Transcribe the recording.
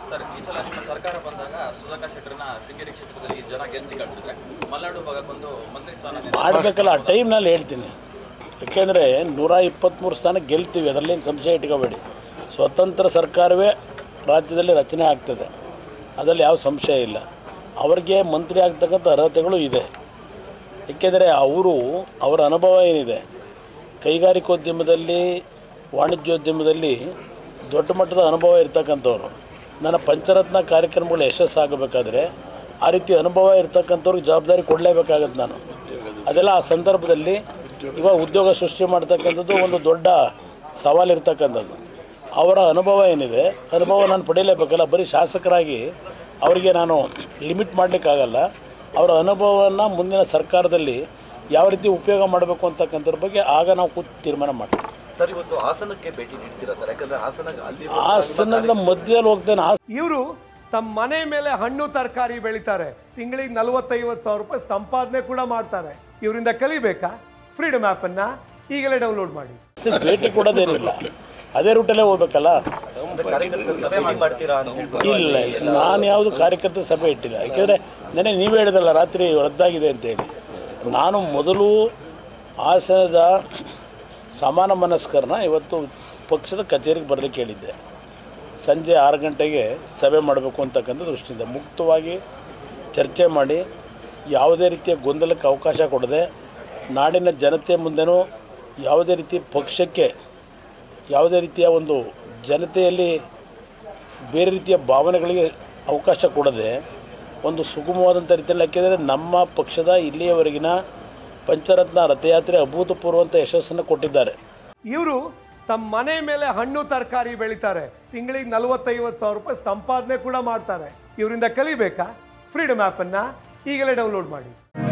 sir ಈ ಸಲ ನಿಮ್ಮ ಸರ್ಕಾರ ಬಂದಾಗ ಸುಧಾಕರ್ ಶೆಟ್ಟರ್ನ ಶೃಂಗೇರಿ ಕ್ಷೇತ್ರದಲ್ಲಿ ಜನ ಗೆಲ್ಸಿ ಕಳಿಸಿದ್ರೆ ಮಲೆನಾಡು ಭಾಗಕ್ಕೊಂದು ಮಂತ್ರಿ ಸ್ಥಾನ ನೀಡಿ- ಮಾಡಬೇಕಲ್ಲ ಆ ಟೈಮ್ನಲ್ಲಿ ಹೇಳ್ತೀನಿ ಯಾಕೆಂದರೆ ನೂರ ಇಪ್ಪತ್ತ್ಮೂರು ಸ್ಥಾನ ಗೆಲ್ತೀವಿ ಅದರಲ್ಲೇನು ಸಂಶಯ ಇಟ್ಕೋಬೇಡಿ ಸ್ವತಂತ್ರ ಸರ್ಕಾರವೇ ರಾಜ್ಯದಲ್ಲಿ ರಚನೆ ಆಗ್ತದೆ ಅದರಲ್ಲಿ ಯಾವ ಸಂಶಯ ಇಲ್ಲ ಅವರಿಗೆ ಮಂತ್ರಿ ಆಗ್ತಕ್ಕಂಥ ಅರ್ಹತೆಗಳು ಇದೆ ಏಕೆಂದರೆ ಅವರು ಅವರ ಅನುಭವ ಏನಿದೆ ಕೈಗಾರಿಕೋದ್ಯಮದಲ್ಲಿ ವಾಣಿಜ್ಯೋದ್ಯಮದಲ್ಲಿ ದೊಡ್ಡ ಮಟ್ಟದ ಅನುಭವ ಇರ್ತಕ್ಕಂಥವ್ರು ನನ್ನ ಪಂಚರತ್ನ ಕಾರ್ಯಕ್ರಮಗಳು ಯಶಸ್ಸಾಗಬೇಕಾದ್ರೆ ಆ ರೀತಿ ಅನುಭವ ಇರ್ತಕ್ಕಂಥವ್ರಿಗೆ ಜವಾಬ್ದಾರಿ ಕೊಡಲೇಬೇಕಾಗತ್ತೆ ನಾನು ಅದೆಲ್ಲ ಆ ಸಂದರ್ಭದಲ್ಲಿ ಇವಾಗ ಉದ್ಯೋಗ ಸೃಷ್ಟಿ ಮಾಡ್ತಕ್ಕಂಥದ್ದು ಒಂದು ದೊಡ್ಡ ಸವಾಲು ಇರ್ತಕ್ಕಂಥದ್ದು ಅವರ ಅನುಭವ ಏನಿದೆ ಅನುಭವ ನಾನು ಪಡೀಲೇಬೇಕಲ್ಲ ಬರೀ ಶಾಸಕರಾಗಿ ಅವರಿಗೆ ನಾನು ಲಿಮಿಟ್ ಮಾಡಲಿಕ್ಕಾಗಲ್ಲ ಅವರ ಅನುಭವವನ್ನು ಮುಂದಿನ ಸರ್ಕಾರದಲ್ಲಿ ಯಾವ ರೀತಿ ಉಪಯೋಗ ಮಾಡಬೇಕು ಅಂತಕ್ಕಂಥದ್ರ ಬಗ್ಗೆ ಆಗ ನಾವು ಕೂತು ತೀರ್ಮಾನ ಮಾಡ್ತೀವಿ ಸರ್ ಇವತ್ತು ಹಾಸನಕ್ಕೆ ಭೇಟಿ ನೀಡ್ತೀರಾ ಸರ್ ಯಾಕಂದ್ರೆ ಹಾಸನ ಅಲ್ಲಿ ಹಾಸನದ ಮಧ್ಯದಲ್ಲಿ ಹೋಗ್ತೇನೆ ಹಾಸನ ಇವರು ತಮ್ಮ ಮನೆ ಮೇಲೆ ಹಣ್ಣು ತರಕಾರಿ ಬೆಳಿತಾರೆ ತಿಂಗಳಿಗೆ ನಲವತ್ತೈವತ್ತು ಸಾವಿರ ರೂಪಾಯಿ ಸಂಪಾದನೆ ಕೂಡ ಮಾಡ್ತಾರೆ ಇವರಿಂದ ಕಲಿಬೇಕಾ ಫ್ರೀಡಮ್ ಆ್ಯಪನ್ನು ಈಗಲೇ ಡೌನ್ಲೋಡ್ ಮಾಡಿ ಭೇಟಿ ಕೊಡೋದೇನಿಲ್ಲ ಅದೇ ರೂಟಲ್ಲೇ ಹೋಗ್ಬೇಕಲ್ಲ ಕಾರ್ಯಕರ್ತರ ಸಭೆ ಮಾಡ್ತೀರಾ ಅಂತ ಹೇಳ್ಬಿಟ್ಟು ಇಲ್ಲ ಇಲ್ಲ ನಾನು ಯಾವುದು ಕಾರ್ಯಕರ್ತ ಸಭೆ ಇಟ್ಟಿಲ್ಲ ಯಾಕೆಂದರೆ ನೆನೆ ನೀವೇ ಹೇಳಿದಲ್ಲ ರಾತ್ರಿ ರದ್ದಾಗಿದೆ ಅಂತೇಳಿ ನಾನು ಮೊದಲು ಹಾಸನದ ಸಮಾನ ಮನಸ್ಕರನ್ನ ಇವತ್ತು ಪಕ್ಷದ ಕಚೇರಿಗೆ ಬರಲಿಕ್ಕೆ ಹೇಳಿದ್ದೆ ಸಂಜೆ ಆರು ಗಂಟೆಗೆ ಸಭೆ ಮಾಡಬೇಕು ಅಂತಕ್ಕಂಥ ದೃಷ್ಟಿಯಿಂದ ಮುಕ್ತವಾಗಿ ಚರ್ಚೆ ಮಾಡಿ ಯಾವುದೇ ರೀತಿಯ ಗೊಂದಲಕ್ಕೆ ಅವಕಾಶ ಕೊಡದೆ ನಾಡಿನ ಜನತೆ ಮುಂದೆನೂ ಯಾವುದೇ ರೀತಿ ಪಕ್ಷಕ್ಕೆ ಯಾವುದೇ ರೀತಿಯ ಒಂದು ಜನತೆಯಲ್ಲಿ ಬೇರೆ ರೀತಿಯ ಭಾವನೆಗಳಿಗೆ ಅವಕಾಶ ಕೊಡದೆ ಒಂದು ಸುಗಮವಾದಂಥ ರೀತಿಯಲ್ಲಿ ಯಾಕೆಂದರೆ ನಮ್ಮ ಪಕ್ಷದ ಇಲ್ಲಿಯವರೆಗಿನ ಪಂಚರತ್ನ ರಥಯಾತ್ರೆ ಅಭೂತಪೂರ್ವಂತ ಯಶಸ್ಸನ್ನು ಕೊಟ್ಟಿದ್ದಾರೆ ಇವರು ತಮ್ಮ ಮನೆ ಮೇಲೆ ಹಣ್ಣು ತರಕಾರಿ ಬೆಳಿತಾರೆ ತಿಂಗಳಿಗೆ ನಲವತ್ತೈವತ್ತು ಸಾವಿರ ರೂಪಾಯಿ ಸಂಪಾದನೆ ಕೂಡ ಮಾಡ್ತಾರೆ ಇವರಿಂದ ಕಲಿಬೇಕಾ ಫ್ರೀಡಮ್ ಆ್ಯಪನ್ನು ಈಗಲೇ ಡೌನ್ಲೋಡ್ ಮಾಡಿ